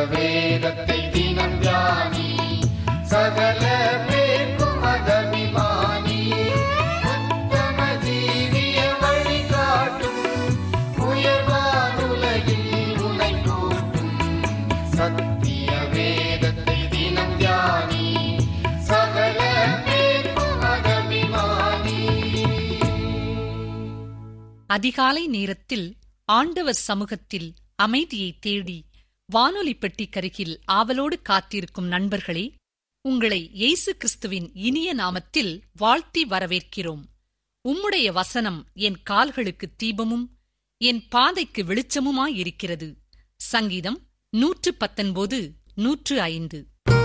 வேதத்தை தினம் தியானி சகல பேர்க்கும் அதபிமானி உத்தம ஜீவிய வழிகாட்டும் உயர்வானுலகில் உனை கூட்டும் சத்திய வேதத்தை தினம் தியானி சகல பேர்க்கும் அதபிமானி அதிகாலை நேரத்தில் ஆண்டவர் சமூகத்தில் அமைதியை தேடி வானொலி பெட்டிக்கருகில் ஆவலோடு காத்திருக்கும் நண்பர்களே உங்களை இயேசு கிறிஸ்துவின் இனிய நாமத்தில் வாழ்த்தி வரவேற்கிறோம் உம்முடைய வசனம் என் கால்களுக்கு தீபமும் என் பாதைக்கு வெளிச்சமுமாயிருக்கிறது சங்கீதம் நூற்று பத்தொன்பது நூற்று ஐந்து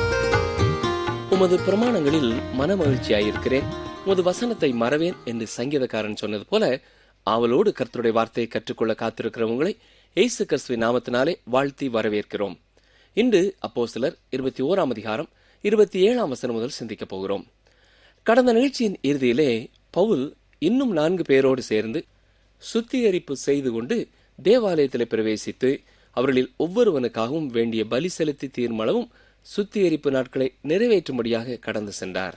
உமது பிரமாணங்களில் மனமகிழ்ச்சியாயிருக்கிறேன் உமது வசனத்தை மறவேன் என்று சங்கீதக்காரன் சொன்னது போல ஆவலோடு கர்த்தருடைய வார்த்தையை கற்றுக்கொள்ள காத்திருக்கிறவங்களை இயேசு கிறிஸ்துவின் நாமத்தினாலே வாழ்த்தி வரவேற்கிறோம் இன்று அப்போ சிலர் இருபத்தி ஓராம் அதிகாரம் இருபத்தி ஏழாம் வசனம் முதல் சிந்திக்கப் போகிறோம் கடந்த நிகழ்ச்சியின் இறுதியிலே பவுல் இன்னும் நான்கு பேரோடு சேர்ந்து சுத்திகரிப்பு செய்து கொண்டு தேவாலயத்திலே பிரவேசித்து அவர்களில் ஒவ்வொருவனுக்காகவும் வேண்டிய பலி செலுத்தி தீர்மளவும் சுத்திகரிப்பு நாட்களை நிறைவேற்றும்படியாக கடந்து சென்றார்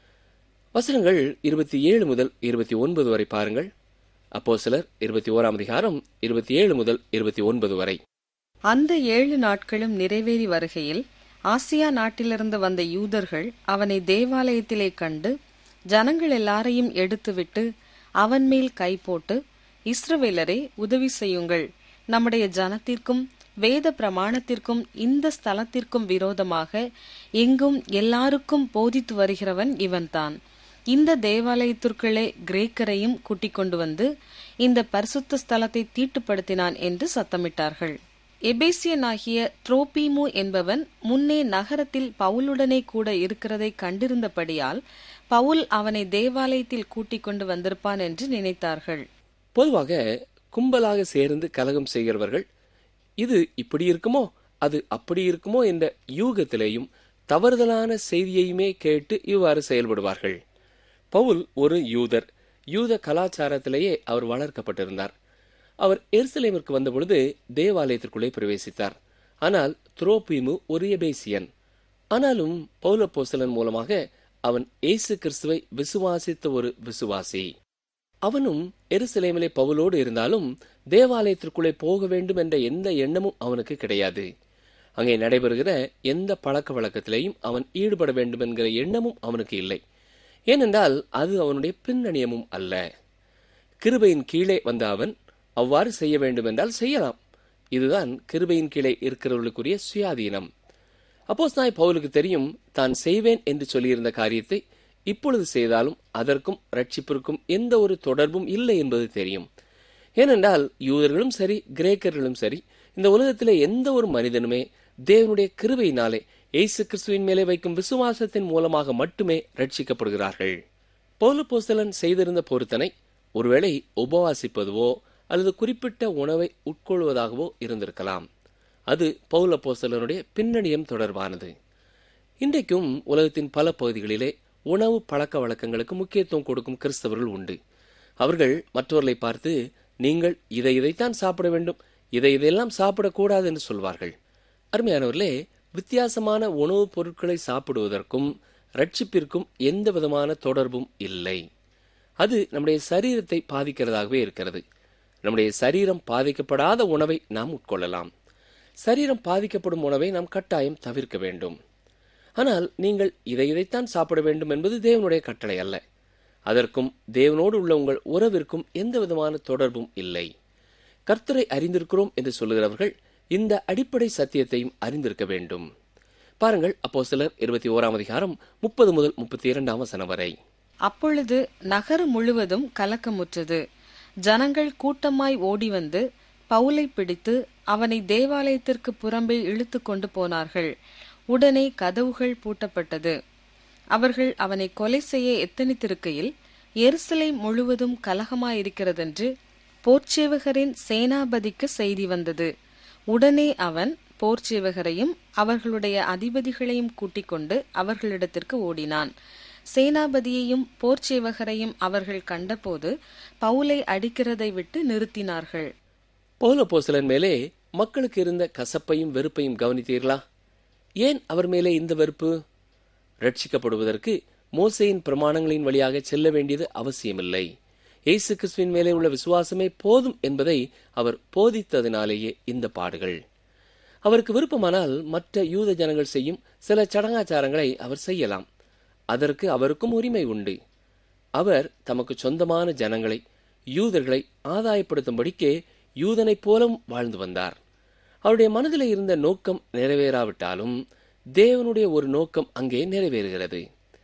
வசனங்கள் இருபத்தி ஏழு முதல் இருபத்தி ஒன்பது வரை பாருங்கள் அப்போ சிலர் இருபத்தி ஓராம் அதிகாரம் இருபத்தி ஏழு முதல் இருபத்தி ஒன்பது வரை அந்த ஏழு நாட்களும் நிறைவேறி வருகையில் ஆசியா நாட்டிலிருந்து வந்த யூதர்கள் அவனை தேவாலயத்திலே கண்டு ஜனங்கள் எல்லாரையும் எடுத்துவிட்டு அவன் மேல் கை போட்டு இஸ்ரவேலரே உதவி செய்யுங்கள் நம்முடைய ஜனத்திற்கும் வேத பிரமாணத்திற்கும் இந்த ஸ்தலத்திற்கும் விரோதமாக எங்கும் எல்லாருக்கும் போதித்து வருகிறவன் இவன்தான் இந்த தேவாலயத்திற்குள்ளே கிரேக்கரையும் கூட்டிக் கொண்டு வந்து இந்த பரிசுத்த ஸ்தலத்தை தீட்டுப்படுத்தினான் என்று சத்தமிட்டார்கள் எபேசியனாகிய த்ரோபீமு என்பவன் முன்னே நகரத்தில் பவுலுடனே கூட இருக்கிறதை கண்டிருந்தபடியால் பவுல் அவனை தேவாலயத்தில் கூட்டிக் கொண்டு வந்திருப்பான் என்று நினைத்தார்கள் பொதுவாக கும்பலாக சேர்ந்து கலகம் செய்கிறவர்கள் இது இப்படி இருக்குமோ அது அப்படி இருக்குமோ என்ற யூகத்திலேயும் தவறுதலான செய்தியையுமே கேட்டு இவ்வாறு செயல்படுவார்கள் பவுல் ஒரு யூதர் யூத கலாச்சாரத்திலேயே அவர் வளர்க்கப்பட்டிருந்தார் அவர் எருசலேமிற்கு வந்தபொழுது தேவாலயத்திற்குள்ளே பிரவேசித்தார் ஆனால் துரோபீமு ஒரு எபேசியன் ஆனாலும் பௌலப்போசலன் மூலமாக அவன் இயேசு கிறிஸ்துவை விசுவாசித்த ஒரு விசுவாசி அவனும் எருசலேமிலே பவுலோடு இருந்தாலும் தேவாலயத்திற்குள்ளே போக வேண்டும் என்ற எந்த எண்ணமும் அவனுக்கு கிடையாது அங்கே நடைபெறுகிற எந்த பழக்க வழக்கத்திலேயும் அவன் ஈடுபட வேண்டும் என்கிற எண்ணமும் அவனுக்கு இல்லை ஏனென்றால் அது அவனுடைய பின்னணியமும் அல்ல கிருபையின் கீழே வந்த அவன் அவ்வாறு செய்ய வேண்டும் என்றால் செய்யலாம் இதுதான் கிருபையின் கீழே இருக்கிறவர்களுக்குரிய சுயாதீனம் அப்போஸ் நாய் பவுலுக்கு தெரியும் தான் செய்வேன் என்று சொல்லியிருந்த காரியத்தை இப்பொழுது செய்தாலும் அதற்கும் ரட்சிப்பிற்கும் எந்த ஒரு தொடர்பும் இல்லை என்பது தெரியும் ஏனென்றால் யூதர்களும் சரி கிரேக்கர்களும் சரி இந்த உலகத்திலே எந்த ஒரு மனிதனுமே தேவனுடைய கிருபையினாலே இயேசு கிறிஸ்துவின் மேலே வைக்கும் விசுவாசத்தின் மூலமாக மட்டுமே ரட்சிக்கப்படுகிறார்கள் பௌல போஸ்தலன் செய்திருந்த பொருத்தனை ஒருவேளை உபவாசிப்பதுவோ அல்லது குறிப்பிட்ட உணவை உட்கொள்வதாகவோ இருந்திருக்கலாம் அது பௌல போஸ்தலனுடைய பின்னணியம் தொடர்பானது இன்றைக்கும் உலகத்தின் பல பகுதிகளிலே உணவு பழக்க வழக்கங்களுக்கு முக்கியத்துவம் கொடுக்கும் கிறிஸ்தவர்கள் உண்டு அவர்கள் மற்றவர்களை பார்த்து நீங்கள் இதை இதைத்தான் சாப்பிட வேண்டும் இதை இதையெல்லாம் சாப்பிடக்கூடாது என்று சொல்வார்கள் அருமையானவர்களே வித்தியாசமான உணவுப் பொருட்களை சாப்பிடுவதற்கும் ரட்சிப்பிற்கும் எந்த விதமான தொடர்பும் இல்லை அது நம்முடைய சரீரத்தை பாதிக்கிறதாகவே இருக்கிறது நம்முடைய சரீரம் பாதிக்கப்படாத உணவை நாம் உட்கொள்ளலாம் சரீரம் பாதிக்கப்படும் உணவை நாம் கட்டாயம் தவிர்க்க வேண்டும் ஆனால் நீங்கள் இதை இதைத்தான் சாப்பிட வேண்டும் என்பது தேவனுடைய கட்டளை அல்ல அதற்கும் தேவனோடு உள்ள உங்கள் உறவிற்கும் எந்த விதமான தொடர்பும் இல்லை கர்த்தரை அறிந்திருக்கிறோம் என்று சொல்லுகிறவர்கள் இந்த அடிப்படை சத்தியத்தையும் அறிந்திருக்க வேண்டும் பாருங்கள் அப்போ சிலர் இருபத்தி ஓராம் அதிகாரம் முப்பது முதல் முப்பத்தி இரண்டாம் வசனம் வரை அப்பொழுது நகர் முழுவதும் கலக்கமுற்றது ஜனங்கள் கூட்டமாய் ஓடி வந்து பவுலை பிடித்து அவனை தேவாலயத்திற்கு புறம்பே இழுத்து கொண்டு போனார்கள் உடனே கதவுகள் பூட்டப்பட்டது அவர்கள் அவனை கொலை செய்ய எத்தனித்திருக்கையில் எருசலை முழுவதும் கலகமாயிருக்கிறதென்று போர்ச்சேவகரின் சேனாபதிக்கு செய்தி வந்தது உடனே அவன் போர்ச்சேவகரையும் அவர்களுடைய அதிபதிகளையும் கூட்டிக் கொண்டு அவர்களிடத்திற்கு ஓடினான் சேனாபதியையும் போர்ச்சேவகரையும் அவர்கள் கண்டபோது பவுலை அடிக்கிறதை விட்டு நிறுத்தினார்கள் பௌல போசலன் மேலே மக்களுக்கு இருந்த கசப்பையும் வெறுப்பையும் கவனித்தீர்களா ஏன் அவர் மேலே இந்த வெறுப்பு ரட்சிக்கப்படுவதற்கு மோசையின் பிரமாணங்களின் வழியாக செல்ல வேண்டியது அவசியமில்லை இயேசு கிறிஸ்துவின் மேலே உள்ள விசுவாசமே போதும் என்பதை அவர் போதித்ததினாலேயே இந்த பாடுகள் அவருக்கு விருப்பமானால் மற்ற யூத ஜனங்கள் செய்யும் சில சடங்காச்சாரங்களை அவர் செய்யலாம் அதற்கு அவருக்கும் உரிமை உண்டு அவர் தமக்கு சொந்தமான ஜனங்களை யூதர்களை ஆதாயப்படுத்தும்படிக்கே யூதனைப் போலவும் வாழ்ந்து வந்தார் அவருடைய மனதில் இருந்த நோக்கம் நிறைவேறாவிட்டாலும் தேவனுடைய ஒரு நோக்கம் அங்கே நிறைவேறுகிறது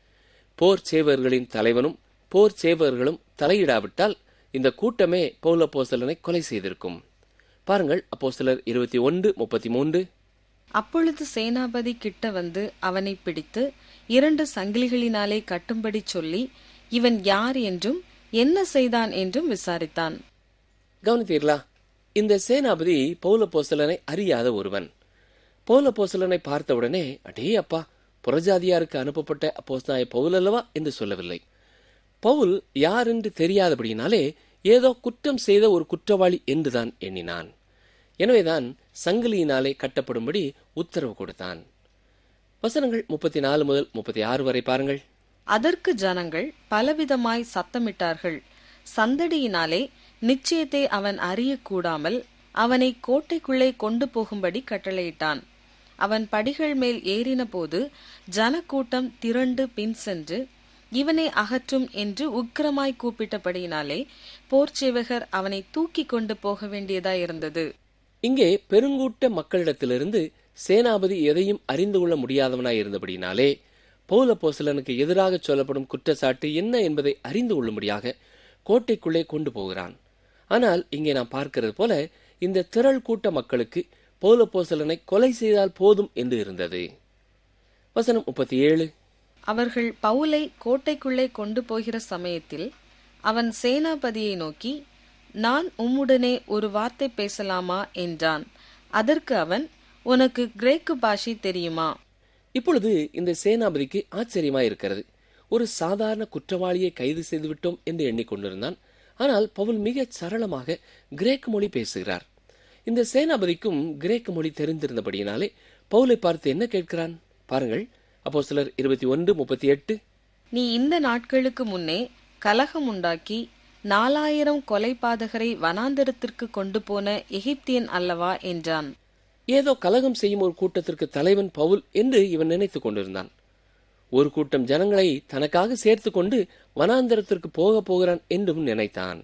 போர் சேவர்களின் தலைவனும் போர் சேவர்களும் தலையிடாவிட்டால் இந்த கூட்டமே பௌலப்போசலனை கொலை செய்திருக்கும் பாருங்கள் அப்போஸ்தலர் இருபத்தி ஒன்று முப்பத்தி மூன்று அப்பொழுது சேனாபதி கிட்ட வந்து அவனை பிடித்து இரண்டு சங்கிலிகளினாலே கட்டும்படி சொல்லி இவன் யார் என்றும் என்ன செய்தான் என்றும் விசாரித்தான் கவனித்தீர்களா இந்த சேனாபதி பௌலப்போசலனை அறியாத ஒருவன் பௌலப்போசலனை பார்த்தவுடனே அடே அப்பா புறஜாதியாருக்கு அனுப்பப்பட்ட அப்போஸ்தாய பவுல் அல்லவா என்று சொல்லவில்லை பவுல் யார் என்று தெரியாதபடியினாலே ஏதோ குற்றம் செய்த ஒரு குற்றவாளி என்றுதான் எண்ணினான் எனவேதான் சங்கிலியினாலே கட்டப்படும்படி உத்தரவு கொடுத்தான் வசனங்கள் முப்பத்தி நாலு முதல் முப்பத்தி ஆறு வரை பாருங்கள் அதற்கு ஜனங்கள் பலவிதமாய் சத்தமிட்டார்கள் சந்தடியினாலே நிச்சயத்தை அவன் அறியக்கூடாமல் அவனை கோட்டைக்குள்ளே கொண்டு போகும்படி கட்டளையிட்டான் அவன் படிகள் மேல் ஏறினபோது ஜனக்கூட்டம் திரண்டு பின் சென்று இவனை அகற்றும் என்று உக்கிரமாய் கூப்பிட்டபடியினாலே போர்ச்சேவகர் அவனை தூக்கி கொண்டு போக வேண்டியதாயிருந்தது இங்கே பெருங்கூட்ட மக்களிடத்திலிருந்து சேனாபதி எதையும் அறிந்து கொள்ள முடியாதவனாய் இருந்தபடினாலே பௌலப்போசலனுக்கு எதிராக சொல்லப்படும் குற்றச்சாட்டு என்ன என்பதை அறிந்து கொள்ளும்படியாக கோட்டைக்குள்ளே கொண்டு போகிறான் ஆனால் இங்கே நாம் பார்க்கிறது போல இந்த திரள் கூட்ட மக்களுக்கு பௌலப்போசலனை கொலை செய்தால் போதும் என்று இருந்தது வசனம் முப்பத்தி ஏழு அவர்கள் பவுலை கோட்டைக்குள்ளே கொண்டு போகிற சமயத்தில் அவன் சேனாபதியை நோக்கி நான் உம்முடனே ஒரு வார்த்தை பேசலாமா என்றான் அதற்கு அவன் உனக்கு கிரேக்கு பாஷை தெரியுமா இப்பொழுது இந்த சேனாபதிக்கு ஆச்சரியமாய் இருக்கிறது ஒரு சாதாரண குற்றவாளியை கைது செய்து விட்டோம் என்று எண்ணிக்கொண்டிருந்தான் ஆனால் பவுல் மிக சரளமாக கிரேக்க மொழி பேசுகிறார் இந்த சேனாபதிக்கும் கிரேக்க மொழி தெரிந்திருந்தபடியினாலே பவுலை பார்த்து என்ன கேட்கிறான் பாருங்கள் அப்போ சிலர் இருபத்தி ஒன்று முப்பத்தி எட்டு நீ இந்த நாட்களுக்கு முன்னே கலகம் உண்டாக்கி நாலாயிரம் கொலைபாதகரை வனாந்தரத்திற்கு கொண்டு போன எகிப்தியன் அல்லவா என்றான் ஏதோ கலகம் செய்யும் ஒரு கூட்டத்திற்கு தலைவன் பவுல் என்று இவன் நினைத்துக் கொண்டிருந்தான் ஒரு கூட்டம் ஜனங்களை தனக்காக சேர்த்து கொண்டு வனாந்தரத்திற்கு போக போகிறான் என்றும் நினைத்தான்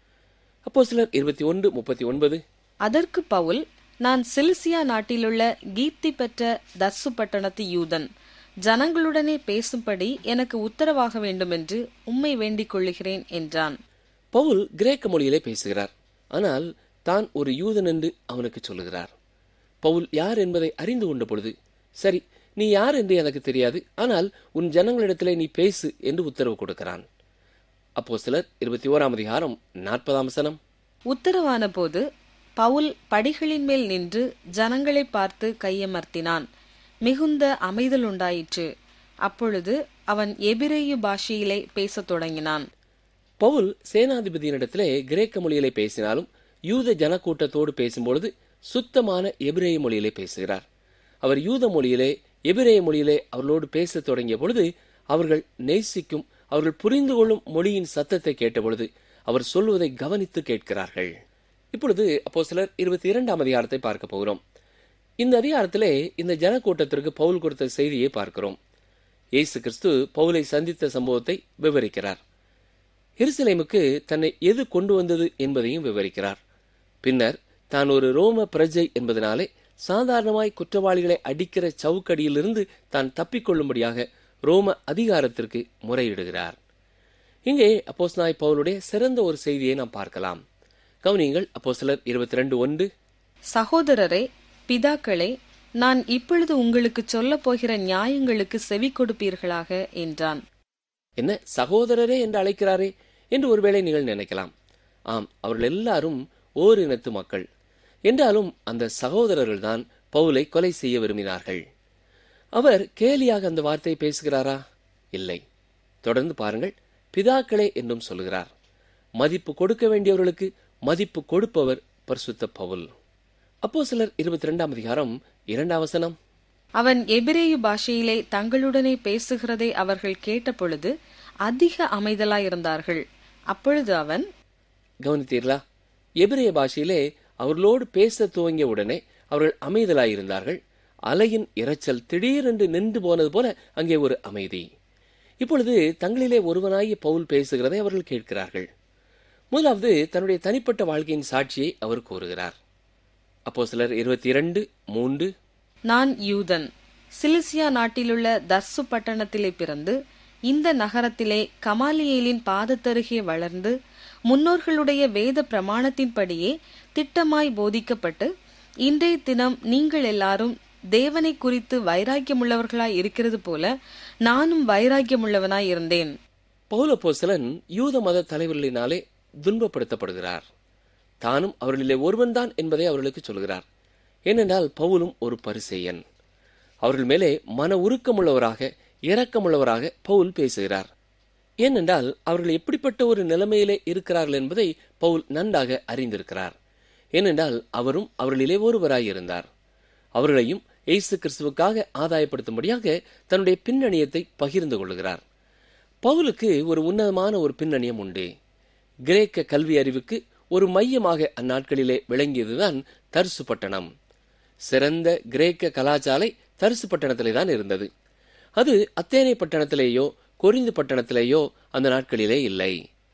அப்போ சிலர் இருபத்தி ஒன்று முப்பத்தி ஒன்பது அதற்கு பவுல் நான் சிலிசியா நாட்டிலுள்ள கீர்த்தி பெற்ற தர்சு பட்டணத்து யூதன் ஜனங்களுடனே பேசும்படி எனக்கு உத்தரவாக வேண்டுமென்று உம்மை வேண்டிக் கொள்ளுகிறேன் என்றான் பவுல் கிரேக்க மொழியிலே பேசுகிறார் ஆனால் தான் ஒரு யூதன் என்று அவனுக்கு சொல்லுகிறார் பவுல் யார் என்பதை அறிந்து கொண்ட பொழுது சரி நீ யார் என்று எனக்கு தெரியாது ஆனால் உன் ஜனங்களிடத்திலே நீ பேசு என்று உத்தரவு கொடுக்கிறான் அப்போ சிலர் இருபத்தி ஓராம் அதிகாரம் நாற்பதாம் வசனம் உத்தரவான போது பவுல் படிகளின் மேல் நின்று ஜனங்களை பார்த்து கையமர்த்தினான் மிகுந்த அமைதல் உண்டாயிற்று அப்பொழுது அவன் எபிரேயு பாஷையிலே பேசத் தொடங்கினான் பவுல் சேனாதிபதியினிடத்திலே கிரேக்க மொழியிலே பேசினாலும் யூத ஜனக்கூட்டத்தோடு பேசும்பொழுது சுத்தமான எபிரேய மொழியிலே பேசுகிறார் அவர் யூத மொழியிலே எபிரேய மொழியிலே அவர்களோடு பேசத் தொடங்கிய பொழுது அவர்கள் நேசிக்கும் அவர்கள் புரிந்து கொள்ளும் மொழியின் சத்தத்தை கேட்டபொழுது அவர் சொல்வதை கவனித்து கேட்கிறார்கள் இப்பொழுது அப்போ சிலர் இருபத்தி இரண்டாம் அதிகாரத்தை பார்க்க போகிறோம் இந்த அதிகாரத்திலே இந்த ஜனக்கூட்டத்திற்கு பவுல் கொடுத்த செய்தியை பார்க்கிறோம் இயேசு கிறிஸ்து பவுலை சந்தித்த சம்பவத்தை விவரிக்கிறார் எருசலேமுக்கு தன்னை எது கொண்டு வந்தது என்பதையும் விவரிக்கிறார் பின்னர் தான் ஒரு ரோம பிரஜை என்பதனாலே சாதாரணமாய் குற்றவாளிகளை அடிக்கிற சவுக்கடியிலிருந்து தான் தப்பிக்கொள்ளும்படியாக ரோம அதிகாரத்திற்கு முறையிடுகிறார் இங்கே அப்போஸ்நாய் பவுலுடைய சிறந்த ஒரு செய்தியை நாம் பார்க்கலாம் கவனியங்கள் அப்போ சிலர் இருபத்தி ரெண்டு ஒன்று சகோதரரே பிதாக்களே நான் இப்பொழுது உங்களுக்கு சொல்லப் போகிற நியாயங்களுக்கு செவி கொடுப்பீர்களாக என்றான் என்ன சகோதரரே என்று அழைக்கிறாரே என்று ஒருவேளை நீங்கள் நினைக்கலாம் ஆம் அவர்கள் எல்லாரும் ஓர் இனத்து மக்கள் என்றாலும் அந்த சகோதரர்கள்தான் பவுலை கொலை செய்ய விரும்பினார்கள் அவர் கேலியாக அந்த வார்த்தையை பேசுகிறாரா இல்லை தொடர்ந்து பாருங்கள் பிதாக்களே என்றும் சொல்கிறார் மதிப்பு கொடுக்க வேண்டியவர்களுக்கு மதிப்பு கொடுப்பவர் பரிசுத்த பவுல் அப்போ சிலர் இருபத்தி ரெண்டாம் அதிகாரம் இரண்டாம் வசனம் அவன் எபிரேயு பாஷையிலே தங்களுடனே பேசுகிறதை அவர்கள் கேட்டபொழுது அதிக அமைதலாயிருந்தார்கள் அப்பொழுது அவன் கவனித்தீர்களா எபிரேய பாஷையிலே அவர்களோடு பேச துவங்கிய உடனே அவர்கள் அமைதலாயிருந்தார்கள் அலையின் இரைச்சல் திடீரென்று நின்று போனது போல அங்கே ஒரு அமைதி இப்பொழுது தங்களிலே ஒருவனாகிய பவுல் பேசுகிறதை அவர்கள் கேட்கிறார்கள் முதலாவது தன்னுடைய தனிப்பட்ட வாழ்க்கையின் சாட்சியை அவர் கூறுகிறார் அப்போ சிலர் இருபத்தி இரண்டு மூன்று நான் யூதன் சிலிசியா நாட்டிலுள்ள தர்சு பட்டணத்திலே பிறந்து இந்த நகரத்திலே கமாலியேலின் பாதத்தருகே வளர்ந்து முன்னோர்களுடைய வேத பிரமாணத்தின்படியே திட்டமாய் போதிக்கப்பட்டு இன்றைய தினம் நீங்கள் எல்லாரும் தேவனை குறித்து வைராக்கியமுள்ளவர்களாய் இருக்கிறது போல நானும் வைராக்கியமுள்ளவனாய் இருந்தேன் பௌலப்போஸ்தலன் யூத மத தலைவர்களினாலே துன்பப்படுத்தப்படுகிறார் தானும் அவர்களிலே ஒருவன்தான் என்பதை அவர்களுக்கு சொல்கிறார் ஏனென்றால் பவுலும் ஒரு பரிசெயன் அவர்கள் மேலே மன உருக்கமுள்ளவராக இரக்கமுள்ளவராக பவுல் பேசுகிறார் ஏனென்றால் அவர்கள் எப்படிப்பட்ட ஒரு நிலைமையிலே இருக்கிறார்கள் என்பதை பவுல் நன்றாக அறிந்திருக்கிறார் ஏனென்றால் அவரும் அவர்களிலே ஒருவராய் இருந்தார் அவர்களையும் இயேசு கிறிஸ்துவுக்காக ஆதாயப்படுத்தும்படியாக தன்னுடைய பின்னணியத்தை பகிர்ந்து கொள்கிறார் பவுலுக்கு ஒரு உன்னதமான ஒரு பின்னணியம் உண்டு கிரேக்க கல்வி அறிவுக்கு ஒரு மையமாக அந்நாட்களிலே விளங்கியதுதான் தர்சு பட்டணம் சிறந்த கிரேக்க கலாச்சாலை தரிசு பட்டணத்திலே தான் இருந்தது அது அத்தேனை பட்டணத்திலேயோ கொரிந்து பட்டணத்திலேயோ அந்த நாட்களிலே இல்லை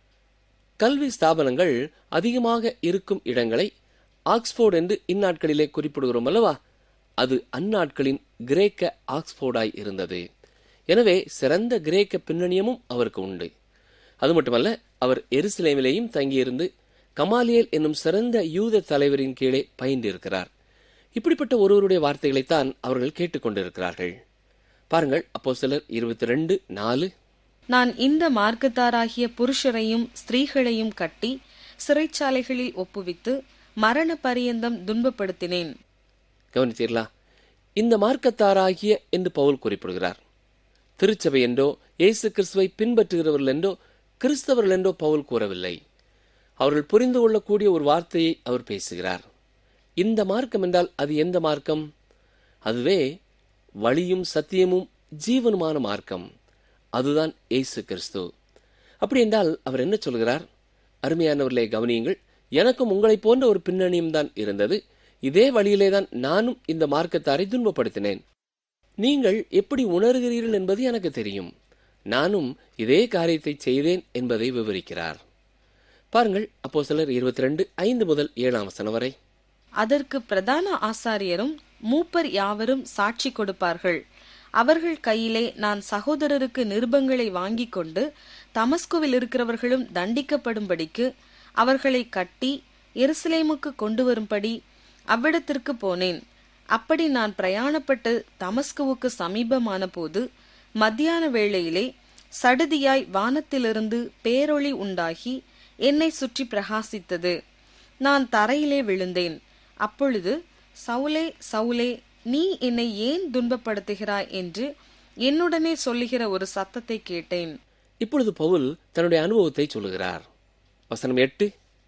கல்வி ஸ்தாபனங்கள் அதிகமாக இருக்கும் இடங்களை ஆக்ஸ்போர்ட் என்று இந்நாட்களிலே குறிப்பிடுகிறோம் அல்லவா அது அந்நாட்களின் கிரேக்க ஆக்ஸ்போர்டாய் இருந்தது எனவே சிறந்த கிரேக்க பின்னணியமும் அவருக்கு உண்டு அது மட்டுமல்ல அவர் எருசலேமிலேயும் தங்கியிருந்து கமாலியல் என்னும் சிறந்த யூத தலைவரின் கீழே பயின்றிருக்கிறார் இப்படிப்பட்ட ஒருவருடைய வார்த்தைகளைத்தான் அவர்கள் கேட்டுக்கொண்டிருக்கிறார்கள் பாருங்கள் அப்போ சிலர் இருபத்தி ரெண்டு நாலு நான் இந்த மார்க்கத்தாராகிய புருஷரையும் ஸ்திரீகளையும் கட்டி சிறைச்சாலைகளில் ஒப்புவித்து மரண பரியந்தம் துன்பப்படுத்தினேன் கவனித்தீர்களா இந்த மார்க்கத்தாராகிய என்று பவுல் குறிப்பிடுகிறார் திருச்சபை என்றோ இயேசு கிறிஸ்துவை பின்பற்றுகிறவர்கள் என்றோ கிறிஸ்தவர்கள் என்றோ பவுல் கூறவில்லை அவர்கள் புரிந்து கொள்ளக்கூடிய ஒரு வார்த்தையை அவர் பேசுகிறார் இந்த மார்க்கம் என்றால் அது எந்த மார்க்கம் அதுவே வழியும் சத்தியமும் ஜீவனுமான மார்க்கம் அதுதான் இயேசு கிறிஸ்து அப்படி என்றால் அவர் என்ன சொல்கிறார் அருமையானவர்களே கவனியுங்கள் எனக்கும் உங்களைப் போன்ற ஒரு பின்னணியும் தான் இருந்தது இதே வழியிலே தான் நானும் இந்த மார்க்கத்தாரை துன்பப்படுத்தினேன் நீங்கள் எப்படி உணர்கிறீர்கள் என்பது எனக்கு தெரியும் நானும் இதே காரியத்தை செய்தேன் என்பதை விவரிக்கிறார் பாருங்கள் அப்போ சிலர் இருபத்தி ரெண்டு ஐந்து முதல் ஏழாம் வசனம் வரை அதற்கு பிரதான ஆசாரியரும் மூப்பர் யாவரும் சாட்சி கொடுப்பார்கள் அவர்கள் கையிலே நான் சகோதரருக்கு நிருபங்களை வாங்கிக் கொண்டு தமஸ்குவில் இருக்கிறவர்களும் தண்டிக்கப்படும்படிக்கு அவர்களை கட்டி எருசலேமுக்கு கொண்டு வரும்படி அவ்விடத்திற்கு போனேன் அப்படி நான் பிரயாணப்பட்டு தமஸ்குவுக்கு சமீபமான போது மத்தியான வேளையிலே சடுதியாய் வானத்திலிருந்து பேரொளி உண்டாகி என்னை சுற்றி பிரகாசித்தது நான் தரையிலே விழுந்தேன் அப்பொழுது சவுலே சவுலே நீ என்னை ஏன் துன்பப்படுத்துகிறாய் என்று என்னுடனே சொல்லுகிற ஒரு சத்தத்தை கேட்டேன் இப்பொழுது பவுல் தன்னுடைய அனுபவத்தை சொல்லுகிறார் வசனம் எட்டு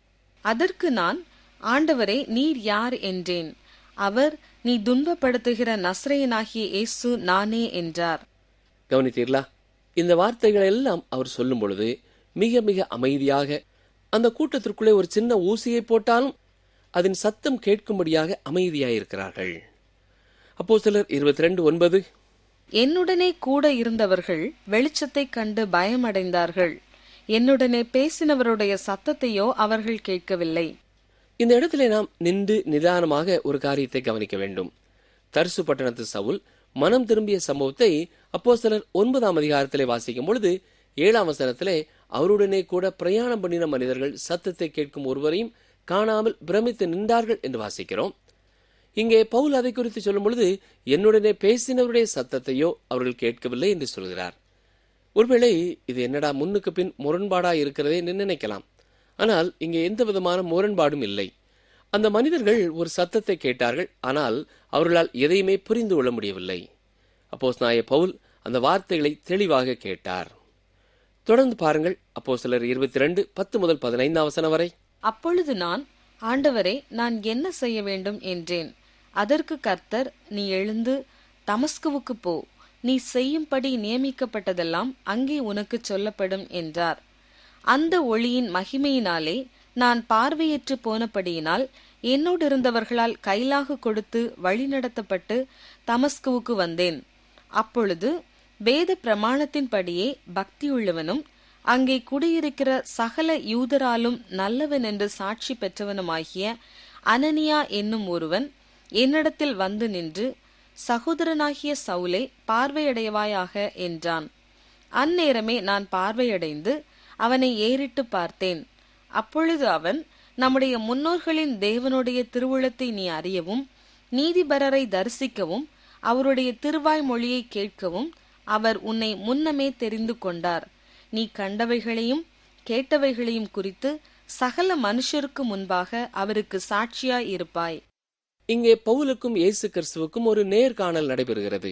அதற்கு நான் ஆண்டவரே நீர் யார் என்றேன் அவர் நீ துன்பப்படுத்துகிற நஸ்ரேயனாகிய இயேசு நானே என்றார் கவனித்தீர்களா இந்த வார்த்தைகள் எல்லாம் அவர் சொல்லும் பொழுது மிக மிக அமைதியாக அந்த கூட்டத்திற்குள்ளே ஒரு சின்ன ஊசியை போட்டாலும் அதன் சத்தம் கேட்கும்படியாக அமைதியாயிருக்கிறார்கள் அப்போ சிலர் இருபத்தி ரெண்டு ஒன்பது என்னுடனே கூட இருந்தவர்கள் வெளிச்சத்தைக் கண்டு பயமடைந்தார்கள் என்னுடனே பேசினவருடைய சத்தத்தையோ அவர்கள் கேட்கவில்லை இந்த இடத்திலே நாம் நின்று நிதானமாக ஒரு காரியத்தை கவனிக்க வேண்டும் தர்சு பட்டணத்து சவுல் மனம் திரும்பிய சம்பவத்தை அப்போ சிலர் ஒன்பதாம் அதிகாரத்திலே வாசிக்கும் பொழுது ஏழாம் வசனத்திலே அவருடனே கூட பிரயாணம் பண்ணின மனிதர்கள் சத்தத்தை கேட்கும் ஒருவரையும் காணாமல் பிரமித்து நின்றார்கள் என்று வாசிக்கிறோம் இங்கே பவுல் அதை குறித்து சொல்லும் பொழுது என்னுடனே பேசினவருடைய சத்தத்தையோ அவர்கள் கேட்கவில்லை என்று சொல்கிறார் ஒருவேளை இது என்னடா முன்னுக்கு பின் முரண்பாடா இருக்கிறதே என்று நினைக்கலாம் ஆனால் இங்கே எந்த விதமான முரண்பாடும் இல்லை அந்த மனிதர்கள் ஒரு சத்தத்தை கேட்டார்கள் ஆனால் அவர்களால் எதையுமே புரிந்து கொள்ள முடியவில்லை அப்போஸ் நாய பவுல் அந்த வார்த்தைகளை தெளிவாக கேட்டார் தொடர்ந்து பாருங்கள் அப்போ சிலர் இருபத்தி ரெண்டு பத்து முதல் பதினைந்தாம் வசனம் வரை அப்பொழுது நான் ஆண்டவரே நான் என்ன செய்ய வேண்டும் என்றேன் அதற்கு கர்த்தர் நீ எழுந்து தமஸ்குவுக்கு போ நீ செய்யும்படி நியமிக்கப்பட்டதெல்லாம் அங்கே உனக்கு சொல்லப்படும் என்றார் அந்த ஒளியின் மகிமையினாலே நான் பார்வையற்று போனபடியினால் என்னோடு இருந்தவர்களால் கைலாகு கொடுத்து வழிநடத்தப்பட்டு தமஸ்குவுக்கு வந்தேன் அப்பொழுது வேத பிரமாணத்தின்படியே பக்தியுள்ளவனும் அங்கே குடியிருக்கிற சகல யூதராலும் நல்லவன் என்று சாட்சி பெற்றவனுமாகிய அனனியா என்னும் ஒருவன் என்னிடத்தில் வந்து நின்று சகோதரனாகிய சவுலே பார்வையடைவாயாக என்றான் அந்நேரமே நான் பார்வையடைந்து அவனை ஏறிட்டு பார்த்தேன் அப்பொழுது அவன் நம்முடைய முன்னோர்களின் தேவனுடைய திருவுளத்தை நீ அறியவும் நீதிபரரை தரிசிக்கவும் அவருடைய திருவாய் மொழியை கேட்கவும் அவர் உன்னை முன்னமே தெரிந்து கொண்டார் நீ கண்டவைகளையும் கேட்டவைகளையும் குறித்து சகல மனுஷருக்கு முன்பாக அவருக்கு சாட்சியாய் இருப்பாய் இங்கே பவுலுக்கும் இயேசு கிறிஸ்துவுக்கும் ஒரு நேர்காணல் நடைபெறுகிறது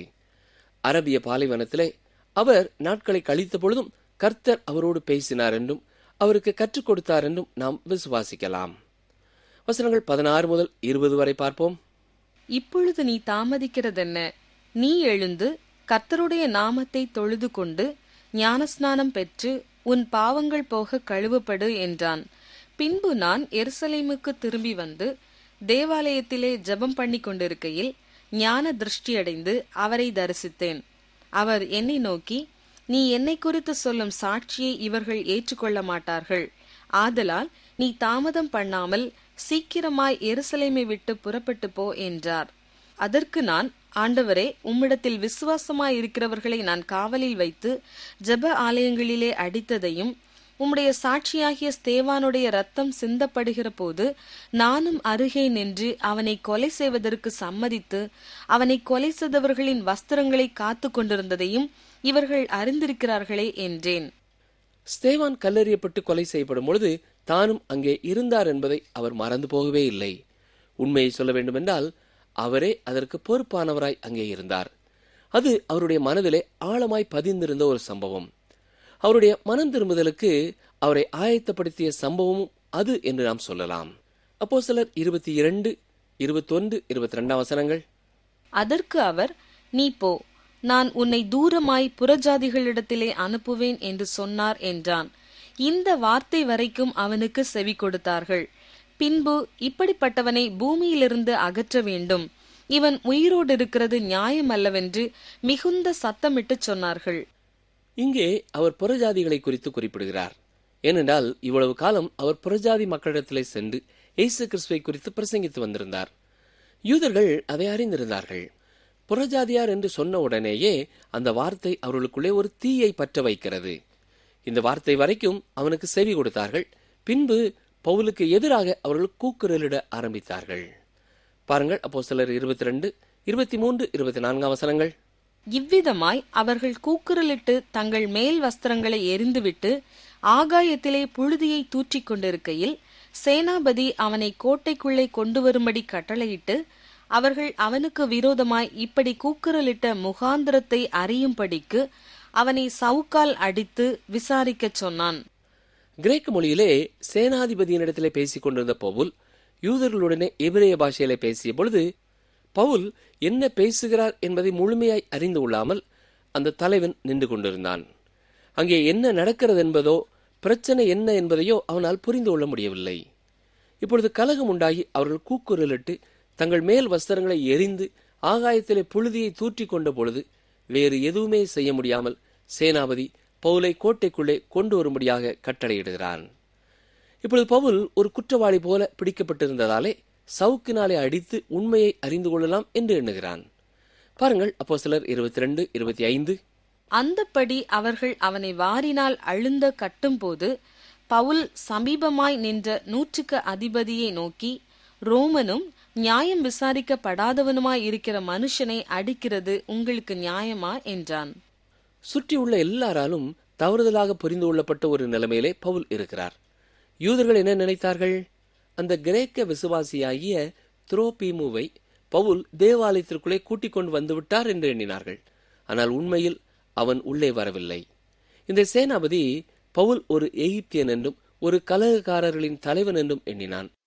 அரபிய பாலைவனத்திலே அவர் நாட்களை கழித்த பொழுதும் கர்த்தர் அவரோடு பேசினார் என்றும் அவருக்கு கற்றுக் கொடுத்தார் என்றும் நாம் விசுவாசிக்கலாம் வசனங்கள் பதினாறு முதல் இருபது வரை பார்ப்போம் இப்பொழுது நீ தாமதிக்கிறதென்ன நீ எழுந்து கர்த்தருடைய நாமத்தை தொழுது கொண்டு ஞானஸ்நானம் பெற்று உன் பாவங்கள் போக கழுவப்படு என்றான் பின்பு நான் எருசலேமுக்கு திரும்பி வந்து தேவாலயத்திலே ஜெபம் பண்ணி கொண்டிருக்கையில் ஞான திருஷ்டியடைந்து அவரை தரிசித்தேன் அவர் என்னை நோக்கி நீ என்னை குறித்து சொல்லும் சாட்சியை இவர்கள் ஏற்றுக்கொள்ள மாட்டார்கள் ஆதலால் நீ தாமதம் பண்ணாமல் சீக்கிரமாய் எருசலேமை விட்டு புறப்பட்டு போ என்றார் அதற்கு நான் ஆண்டவரே உம்மிடத்தில் விசுவாசமாய் இருக்கிறவர்களை நான் காவலில் வைத்து ஜெப ஆலயங்களிலே அடித்ததையும் உம்முடைய சாட்சியாகிய ஸ்தேவானுடைய ரத்தம் சிந்தப்படுகிற போது நானும் அருகே நின்று அவனை கொலை செய்வதற்கு சம்மதித்து அவனை கொலை செய்தவர்களின் வஸ்திரங்களை காத்து கொண்டிருந்ததையும் இவர்கள் அறிந்திருக்கிறார்களே என்றேன் ஸ்தேவான் கல்லெறியப்பட்டு கொலை செய்யப்படும் பொழுது தானும் அங்கே இருந்தார் என்பதை அவர் மறந்து போகவே இல்லை உண்மையை சொல்ல வேண்டுமென்றால் அவரே அதற்கு பொறுப்பானவராய் அங்கே இருந்தார் அது அவருடைய மனதிலே ஆழமாய் பதிந்திருந்த ஒரு சம்பவம் அவருடைய மனம் திரும்புதலுக்கு அவரை ஆயத்தப்படுத்திய சம்பவமும் அது என்று நாம் சொல்லலாம் அப்போ சிலர் இருபத்தி இரண்டு இருபத்தொன்று இருபத்தி ரெண்டாம் வசனங்கள் அதற்கு அவர் நீ போ நான் உன்னை தூரமாய் புறஜாதிகளிடத்திலே அனுப்புவேன் என்று சொன்னார் என்றான் இந்த வார்த்தை வரைக்கும் அவனுக்கு செவி கொடுத்தார்கள் பின்பு இப்படிப்பட்டவனை பூமியிலிருந்து அகற்ற வேண்டும் இவன் உயிரோடு இருக்கிறது நியாயமல்லவென்று மிகுந்த சத்தமிட்டு சொன்னார்கள் இங்கே அவர் புறஜாதிகளை குறித்து குறிப்பிடுகிறார் ஏனென்றால் இவ்வளவு காலம் அவர் புறஜாதி மக்களிடத்திலே சென்று இயேசு கிறிஸ்துவை குறித்து பிரசங்கித்து வந்திருந்தார் யூதர்கள் அதை அறிந்திருந்தார்கள் புறஜாதியார் என்று சொன்ன உடனேயே அந்த வார்த்தை அவர்களுக்குள்ளே ஒரு தீயை பற்ற வைக்கிறது இந்த வார்த்தை வரைக்கும் அவனுக்கு செவி கொடுத்தார்கள் பின்பு பவுலுக்கு எதிராக அவர்கள் கூக்குரலிட ஆரம்பித்தார்கள் பாருங்கள் அப்போ சிலர் இருபத்தி ரெண்டு இருபத்தி மூன்று இருபத்தி நான்காம் வசனங்கள் இவ்விதமாய் அவர்கள் கூக்குரலிட்டு தங்கள் மேல் வஸ்திரங்களை எரிந்துவிட்டு ஆகாயத்திலே புழுதியை தூற்றிக் கொண்டிருக்கையில் சேனாபதி அவனை கோட்டைக்குள்ளே கொண்டு வரும்படி கட்டளையிட்டு அவர்கள் அவனுக்கு விரோதமாய் இப்படி கூக்குரலிட்ட முகாந்திரத்தை அறியும்படிக்கு அவனை சவுக்கால் அடித்து விசாரிக்கச் சொன்னான் கிரேக்க மொழியிலே சேனாதிபதியினிடத்திலே பேசிக் கொண்டிருந்த பவுல் யூதர்களுடனே எபிரேய பாஷையிலே பேசிய பொழுது பவுல் என்ன பேசுகிறார் என்பதை முழுமையாய் அறிந்து கொள்ளாமல் அந்த தலைவன் நின்று கொண்டிருந்தான் அங்கே என்ன நடக்கிறது என்பதோ பிரச்சனை என்ன என்பதையோ அவனால் புரிந்து கொள்ள முடியவில்லை இப்பொழுது கலகம் உண்டாகி அவர்கள் கூக்குரலிட்டு தங்கள் மேல் வஸ்திரங்களை எரிந்து ஆகாயத்திலே புழுதியை தூற்றிக் கொண்ட பொழுது வேறு எதுவுமே செய்ய முடியாமல் சேனாபதி பவுலை கோட்டைக்குள்ளே கொண்டு வரும்படியாக கட்டளையிடுகிறான் இப்பொழுது பவுல் ஒரு குற்றவாளி போல பிடிக்கப்பட்டிருந்ததாலே சவுக்கினாலே அடித்து உண்மையை அறிந்து கொள்ளலாம் என்று எண்ணுகிறான் பாருங்கள் அப்போ சிலர் இருபத்தி ரெண்டு இருபத்தி ஐந்து அந்தப்படி அவர்கள் அவனை வாரினால் அழுந்த கட்டும்போது பவுல் சமீபமாய் நின்ற நூற்றுக்கு அதிபதியை நோக்கி ரோமனும் நியாயம் விசாரிக்கப்படாதவனுமாய் இருக்கிற மனுஷனை அடிக்கிறது உங்களுக்கு நியாயமா என்றான் சுற்றியுள்ள எல்லாராலும் தவறுதலாக புரிந்து கொள்ளப்பட்ட ஒரு நிலைமையிலே பவுல் இருக்கிறார் யூதர்கள் என்ன நினைத்தார்கள் அந்த கிரேக்க விசுவாசியாகிய துரோபீமுவை பவுல் தேவாலயத்திற்குள்ளே கூட்டிக் கொண்டு வந்து விட்டார் என்று எண்ணினார்கள் ஆனால் உண்மையில் அவன் உள்ளே வரவில்லை இந்த சேனாபதி பவுல் ஒரு எகிப்தியன் என்றும் ஒரு கலகக்காரர்களின் தலைவன் என்றும் எண்ணினான்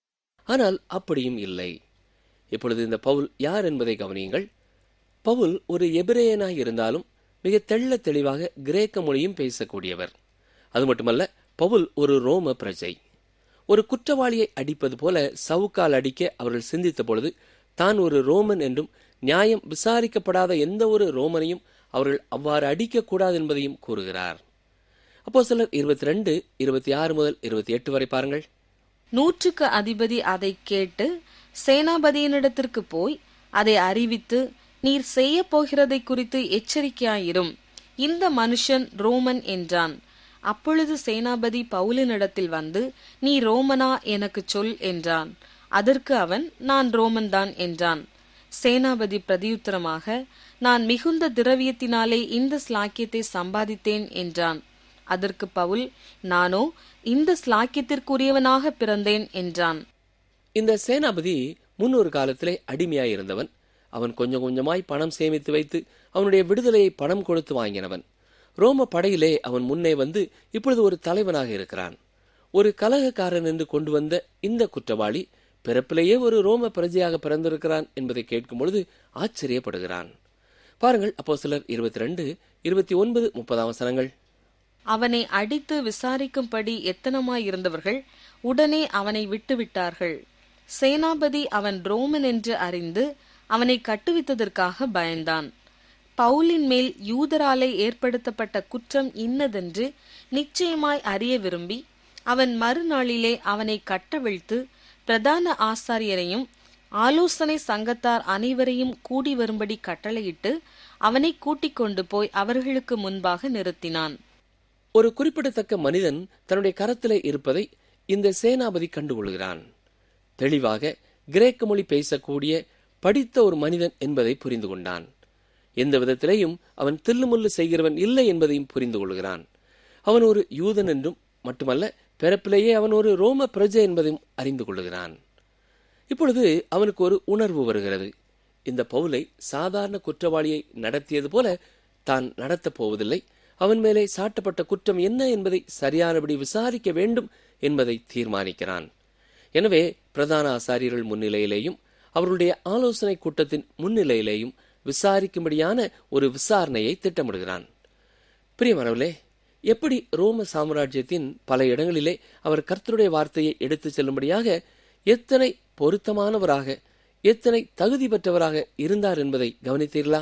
ஆனால் அப்படியும் இல்லை இப்பொழுது இந்த பவுல் யார் என்பதை கவனியுங்கள் பவுல் ஒரு எபிரேயனாய் இருந்தாலும் மிக தெள்ள தெளிவாக கிரேக்க மொழியும் பேசக்கூடியவர் அது மட்டுமல்ல பவுல் ஒரு ரோம பிரஜை ஒரு குற்றவாளியை அடிப்பது போல சவுக்கால் அடிக்க அவர்கள் சிந்தித்த பொழுது தான் ஒரு ரோமன் என்றும் நியாயம் விசாரிக்கப்படாத எந்த ஒரு ரோமனையும் அவர்கள் அவ்வாறு அடிக்கக்கூடாது என்பதையும் கூறுகிறார் அப்போ சிலர் இருபத்தி ரெண்டு இருபத்தி ஆறு முதல் இருபத்தி எட்டு வரை பாருங்கள் நூற்றுக்கு அதிபதி அதை கேட்டு சேனாபதியினிடத்திற்கு போய் அதை அறிவித்து நீர் செய்ய போகிறதை குறித்து எச்சரிக்கையாயிரும் இந்த மனுஷன் ரோமன் என்றான் அப்பொழுது சேனாபதி பவுலினிடத்தில் வந்து நீ ரோமனா எனக்கு சொல் என்றான் அதற்கு அவன் நான் ரோமன்தான் என்றான் சேனாபதி பிரதியுத்தரமாக நான் மிகுந்த திரவியத்தினாலே இந்த ஸ்லாக்கியத்தை சம்பாதித்தேன் என்றான் அதற்கு பவுல் நானோ இந்த ஸ்லாக்கியத்திற்குரியவனாக பிறந்தேன் என்றான் இந்த சேனாபதி முன்னொரு காலத்திலே அடிமையாயிருந்தவன் அவன் கொஞ்சம் கொஞ்சமாய் பணம் சேமித்து வைத்து அவனுடைய விடுதலையை பணம் கொடுத்து வாங்கினவன் ரோம படையிலே அவன் முன்னே வந்து இப்பொழுது ஒரு தலைவனாக இருக்கிறான் ஒரு கலகக்காரன் என்று கொண்டு வந்த இந்த குற்றவாளி பிறப்பிலேயே ஒரு ரோம பிரஜையாக பிறந்திருக்கிறான் என்பதை கேட்கும் பொழுது ஆச்சரியப்படுகிறான் பாருங்கள் அப்போ சிலர் இருபத்தி ரெண்டு இருபத்தி ஒன்பது முப்பதாம் வசனங்கள் அவனை அடித்து விசாரிக்கும்படி எத்தனமாயிருந்தவர்கள் உடனே அவனை விட்டுவிட்டார்கள் சேனாபதி அவன் ரோமன் என்று அறிந்து அவனை கட்டுவித்ததற்காக பயந்தான் பவுலின் மேல் யூதராலே ஏற்படுத்தப்பட்ட குற்றம் இன்னதென்று நிச்சயமாய் அறிய விரும்பி அவன் மறுநாளிலே அவனை கட்டவிழ்த்து பிரதான ஆசாரியரையும் ஆலோசனை சங்கத்தார் அனைவரையும் கூடி வரும்படி கட்டளையிட்டு அவனை கூட்டிக் கொண்டு போய் அவர்களுக்கு முன்பாக நிறுத்தினான் ஒரு குறிப்பிடத்தக்க மனிதன் தன்னுடைய கரத்திலே இருப்பதை இந்த சேனாபதி கண்டுகொள்கிறான் தெளிவாக கிரேக்க மொழி பேசக்கூடிய படித்த ஒரு மனிதன் என்பதை புரிந்து கொண்டான் எந்த விதத்திலேயும் அவன் தில்லுமுள்ளு செய்கிறவன் இல்லை என்பதையும் புரிந்து கொள்கிறான் அவன் ஒரு யூதன் என்றும் மட்டுமல்ல பிறப்பிலேயே அவன் ஒரு ரோம பிரஜை என்பதையும் அறிந்து கொள்கிறான் இப்பொழுது அவனுக்கு ஒரு உணர்வு வருகிறது இந்த பவுலை சாதாரண குற்றவாளியை நடத்தியது போல தான் நடத்தப் போவதில்லை அவன் மேலே சாட்டப்பட்ட குற்றம் என்ன என்பதை சரியானபடி விசாரிக்க வேண்டும் என்பதை தீர்மானிக்கிறான் எனவே பிரதான ஆசாரியர்கள் முன்னிலையிலேயும் அவர்களுடைய ஆலோசனை கூட்டத்தின் முன்னிலையிலேயும் விசாரிக்கும்படியான ஒரு விசாரணையை திட்டமிடுகிறான் பிரியமானவர்களே எப்படி ரோம சாம்ராஜ்யத்தின் பல இடங்களிலே அவர் கர்த்தருடைய வார்த்தையை எடுத்துச் செல்லும்படியாக எத்தனை பொருத்தமானவராக எத்தனை தகுதி பெற்றவராக இருந்தார் என்பதை கவனித்தீர்களா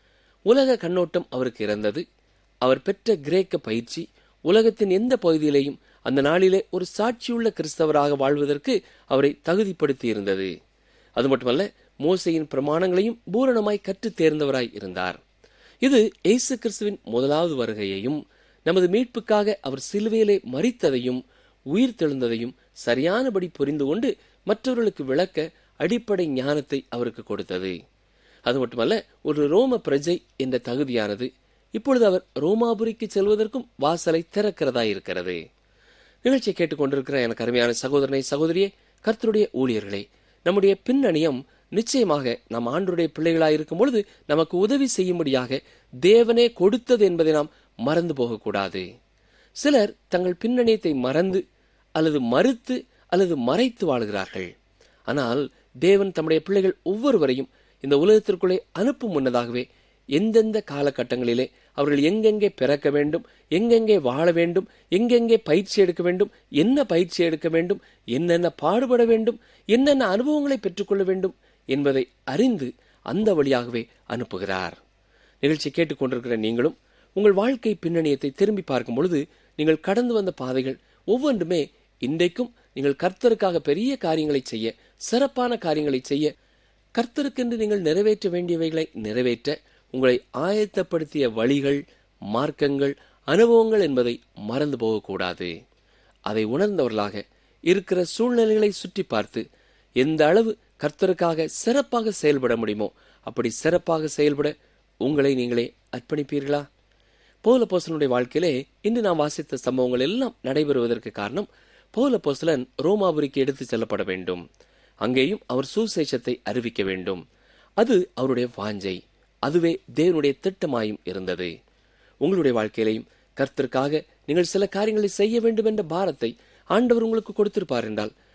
உலக கண்ணோட்டம் அவருக்கு இருந்தது அவர் பெற்ற கிரேக்க பயிற்சி உலகத்தின் எந்த பகுதியிலேயும் அந்த நாளிலே ஒரு சாட்சியுள்ள கிறிஸ்தவராக வாழ்வதற்கு அவரை தகுதிப்படுத்தி இருந்தது அது மட்டுமல்ல மோசையின் பிரமாணங்களையும் பூரணமாய் கற்றுத் தேர்ந்தவராய் இருந்தார் இது இயேசு கிறிஸ்துவின் முதலாவது வருகையையும் நமது மீட்புக்காக அவர் சிலுவையிலே மறித்ததையும் உயிர் தெழுந்ததையும் சரியானபடி புரிந்து கொண்டு மற்றவர்களுக்கு விளக்க அடிப்படை ஞானத்தை அவருக்கு கொடுத்தது அது மட்டுமல்ல ஒரு ரோம பிரஜை என்ற தகுதியானது இப்பொழுது அவர் ரோமாபுரிக்கு செல்வதற்கும் வாசலை திறக்கிறதா இருக்கிறது நிகழ்ச்சியை கேட்டுக்கொண்டிருக்கிற எனக்கு அருமையான சகோதரனை சகோதரியே கர்த்தருடைய ஊழியர்களே நம்முடைய பின்னணியம் நிச்சயமாக நம் ஆண்டுடைய பிள்ளைகளாய் இருக்கும் பொழுது நமக்கு உதவி செய்யும்படியாக தேவனே கொடுத்தது என்பதை நாம் மறந்து போகக்கூடாது சிலர் தங்கள் பின்னணியத்தை மறந்து அல்லது மறுத்து அல்லது மறைத்து வாழ்கிறார்கள் ஆனால் தேவன் தம்முடைய பிள்ளைகள் ஒவ்வொருவரையும் இந்த உலகத்திற்குள்ளே அனுப்பும் முன்னதாகவே எந்தெந்த காலகட்டங்களிலே அவர்கள் எங்கெங்கே பிறக்க வேண்டும் எங்கெங்கே வாழ வேண்டும் எங்கெங்கே பயிற்சி எடுக்க வேண்டும் என்ன பயிற்சி எடுக்க வேண்டும் என்னென்ன பாடுபட வேண்டும் என்னென்ன அனுபவங்களை பெற்றுக்கொள்ள வேண்டும் என்பதை அறிந்து அந்த வழியாகவே அனுப்புகிறார் நிகழ்ச்சி கேட்டுக்கொண்டிருக்கிற நீங்களும் உங்கள் வாழ்க்கை பின்னணியத்தை திரும்பி பார்க்கும் பொழுது நீங்கள் கடந்து வந்த பாதைகள் ஒவ்வொன்றுமே இன்றைக்கும் நீங்கள் கர்த்தருக்காக பெரிய காரியங்களை செய்ய சிறப்பான காரியங்களை செய்ய கர்த்தருக்கென்று நீங்கள் நிறைவேற்ற வேண்டியவைகளை நிறைவேற்ற உங்களை ஆயத்தப்படுத்திய வழிகள் மார்க்கங்கள் அனுபவங்கள் என்பதை மறந்து போகக்கூடாது அதை உணர்ந்தவர்களாக இருக்கிற சூழ்நிலைகளை சுற்றி பார்த்து எந்த அளவு கர்த்தருக்காக சிறப்பாக செயல்பட முடியுமோ அப்படி சிறப்பாக செயல்பட உங்களை நீங்களே அர்ப்பணிப்பீர்களா பௌல போசலனுடைய வாழ்க்கையிலே இன்று நாம் வாசித்த சம்பவங்கள் எல்லாம் நடைபெறுவதற்கு காரணம் பௌல போசலன் ரோமாபுரிக்கு எடுத்துச் செல்லப்பட வேண்டும் அங்கேயும் அவர் சுசேஷத்தை அறிவிக்க வேண்டும் அது அவருடைய வாஞ்சை அதுவே தேவனுடைய திட்டமாயும் இருந்தது உங்களுடைய வாழ்க்கையிலையும் கர்த்தருக்காக நீங்கள் சில காரியங்களை செய்ய வேண்டும் என்ற பாரத்தை ஆண்டவர் உங்களுக்கு கொடுத்திருப்பார் என்றால்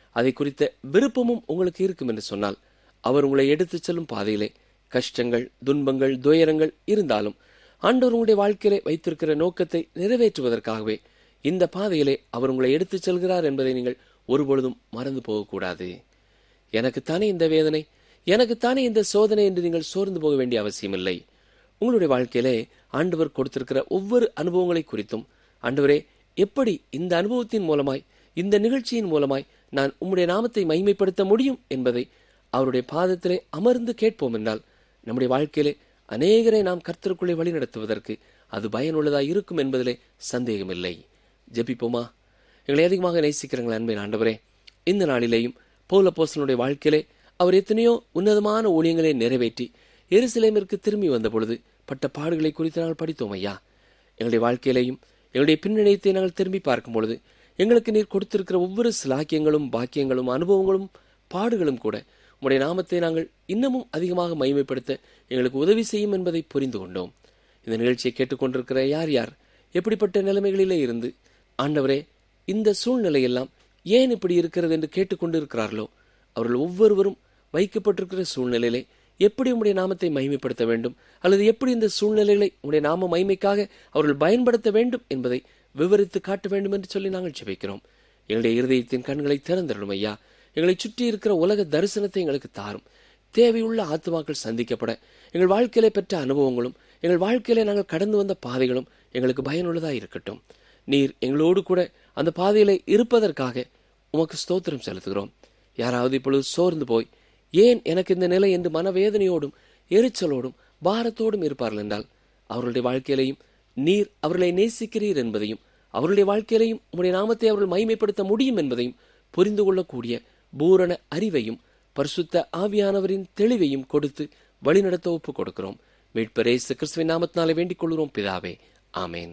அதை குறித்த விருப்பமும் உங்களுக்கு இருக்கும் என்று சொன்னால் அவர் உங்களை எடுத்துச் செல்லும் பாதையிலே கஷ்டங்கள் துன்பங்கள் துயரங்கள் இருந்தாலும் ஆண்டவர் உங்களுடைய வாழ்க்கையிலே வைத்திருக்கிற நோக்கத்தை நிறைவேற்றுவதற்காகவே இந்த பாதையிலே அவர் உங்களை எடுத்துச் செல்கிறார் என்பதை நீங்கள் ஒருபொழுதும் மறந்து போகக்கூடாது எனக்குத்தானே இந்த வேதனை எனக்குத்தானே இந்த சோதனை என்று நீங்கள் சோர்ந்து போக வேண்டிய அவசியமில்லை உங்களுடைய வாழ்க்கையிலே ஆண்டவர் கொடுத்திருக்கிற ஒவ்வொரு அனுபவங்களை குறித்தும் ஆண்டவரே எப்படி இந்த அனுபவத்தின் மூலமாய் இந்த நிகழ்ச்சியின் மூலமாய் நான் உம்முடைய நாமத்தை மகிமைப்படுத்த முடியும் என்பதை அவருடைய பாதத்திலே அமர்ந்து கேட்போம் என்றால் நம்முடைய வாழ்க்கையிலே அநேகரை நாம் கர்த்தருக்குள்ளே வழிநடத்துவதற்கு அது பயனுள்ளதாய் இருக்கும் என்பதிலே சந்தேகமில்லை ஜெபிப்போமா எங்களை அதிகமாக நேசிக்கிறீங்களா அன்பின் ஆண்டவரே இந்த நாளிலேயும் பௌல போசனுடைய வாழ்க்கையிலே அவர் எத்தனையோ உன்னதமான ஊழியங்களை நிறைவேற்றி எருசலேமிற்கு திரும்பி வந்த பொழுது பட்ட பாடுகளை குறித்து நாங்கள் படித்தோம் ஐயா எங்களுடைய வாழ்க்கையிலேயும் எங்களுடைய பின்னணியத்தை நாங்கள் திரும்பி பார்க்கும் பொழுது எங்களுக்கு நீர் கொடுத்திருக்கிற ஒவ்வொரு சிலாக்கியங்களும் பாக்கியங்களும் அனுபவங்களும் பாடுகளும் கூட உம்முடைய நாமத்தை நாங்கள் இன்னமும் அதிகமாக மகிமைப்படுத்த எங்களுக்கு உதவி செய்யும் என்பதை புரிந்து கொண்டோம் இந்த நிகழ்ச்சியை கேட்டுக்கொண்டிருக்கிற யார் யார் எப்படிப்பட்ட நிலைமைகளிலே இருந்து ஆண்டவரே இந்த சூழ்நிலையெல்லாம் ஏன் இப்படி இருக்கிறது என்று கேட்டுக்கொண்டு இருக்கிறார்களோ அவர்கள் ஒவ்வொருவரும் வைக்கப்பட்டிருக்கிற சூழ்நிலையிலே எப்படி உம்முடைய நாமத்தை மகிமைப்படுத்த வேண்டும் அல்லது எப்படி இந்த சூழ்நிலைகளை உம்முடைய நாம மகிமைக்காக அவர்கள் பயன்படுத்த வேண்டும் என்பதை விவரித்து காட்ட வேண்டும் என்று சொல்லி நாங்கள் ஜெபிக்கிறோம் எங்களுடைய இருதயத்தின் கண்களை திறந்திரணும் ஐயா எங்களை சுற்றி இருக்கிற உலக தரிசனத்தை எங்களுக்கு தாரும் தேவையுள்ள ஆத்துமாக்கள் சந்திக்கப்பட எங்கள் வாழ்க்கையிலே பெற்ற அனுபவங்களும் எங்கள் வாழ்க்கையிலே நாங்கள் கடந்து வந்த பாதைகளும் எங்களுக்கு பயனுள்ளதாக இருக்கட்டும் நீர் எங்களோடு கூட அந்த பாதையிலே இருப்பதற்காக உமக்கு ஸ்தோத்திரம் செலுத்துகிறோம் யாராவது இப்பொழுது சோர்ந்து போய் ஏன் எனக்கு இந்த நிலை என்று மனவேதனையோடும் எரிச்சலோடும் பாரத்தோடும் இருப்பார்கள் என்றால் அவர்களுடைய வாழ்க்கையிலையும் நீர் அவர்களை நேசிக்கிறீர் என்பதையும் அவருடைய வாழ்க்கையிலையும் உம்முடைய நாமத்தை அவர்கள் மகிமைப்படுத்த முடியும் என்பதையும் புரிந்து கொள்ளக்கூடிய பூரண அறிவையும் பரிசுத்த ஆவியானவரின் தெளிவையும் கொடுத்து வழிநடத்த ஒப்புக் கொடுக்கிறோம் மீட்பரேசு கிறிஸ்துவின் நாமத்தினாலே வேண்டிக் கொள்கிறோம் பிதாவே ஆமேன்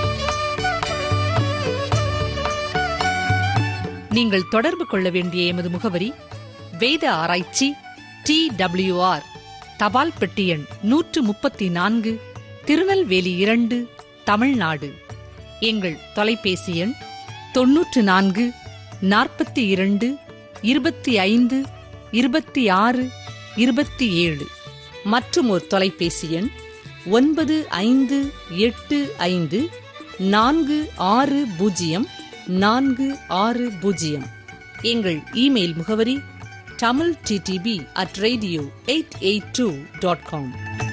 நீங்கள் தொடர்பு கொள்ள வேண்டிய எமது முகவரி வேத ஆராய்ச்சி டி டபிள்யூஆர் தபால் பெட்டி எண் நூற்று முப்பத்தி நான்கு திருநெல்வேலி இரண்டு தமிழ்நாடு எங்கள் தொலைபேசி எண் தொன்னூற்று நான்கு நாற்பத்தி இரண்டு இருபத்தி ஐந்து இருபத்தி ஆறு இருபத்தி ஏழு மற்றும் ஒரு தொலைபேசி எண் ஒன்பது ஐந்து எட்டு ஐந்து நான்கு ஆறு பூஜ்ஜியம் நான்கு ஆறு பூஜ்ஜியம் எங்கள் இமெயில் முகவரி Tamil DTP at radio eight eight two dot com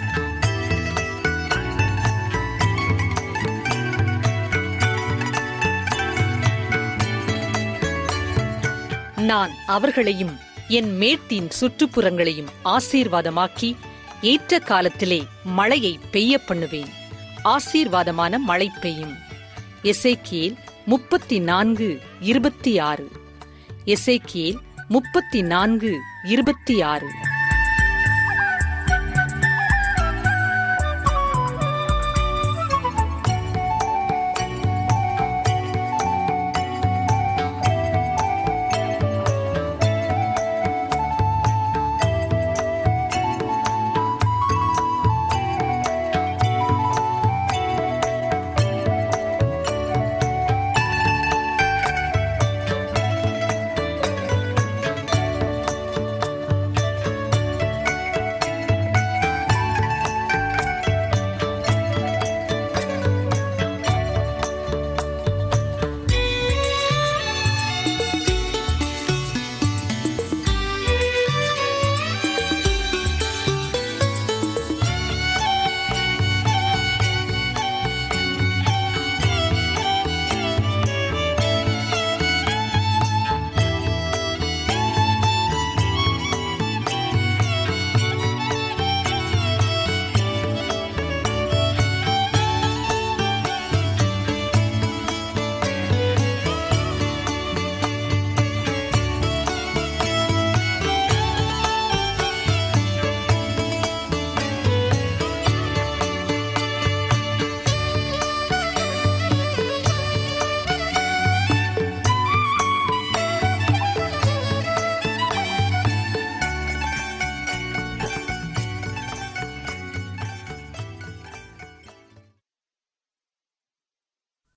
நான் அவர்களையும் என் மேட்டின் சுற்றுப்புறங்களையும் ஆசீர்வாதமாக்கி ஏற்ற காலத்திலே மழையை பெய்ய பண்ணுவேன் ஆசீர்வாதமான மழை பெய்யும் எசேக்கியேல் முப்பத்தி நான்கு இருபத்தி ஆறு எசேக்கியேல் முப்பத்தி நான்கு இருபத்தி ஆறு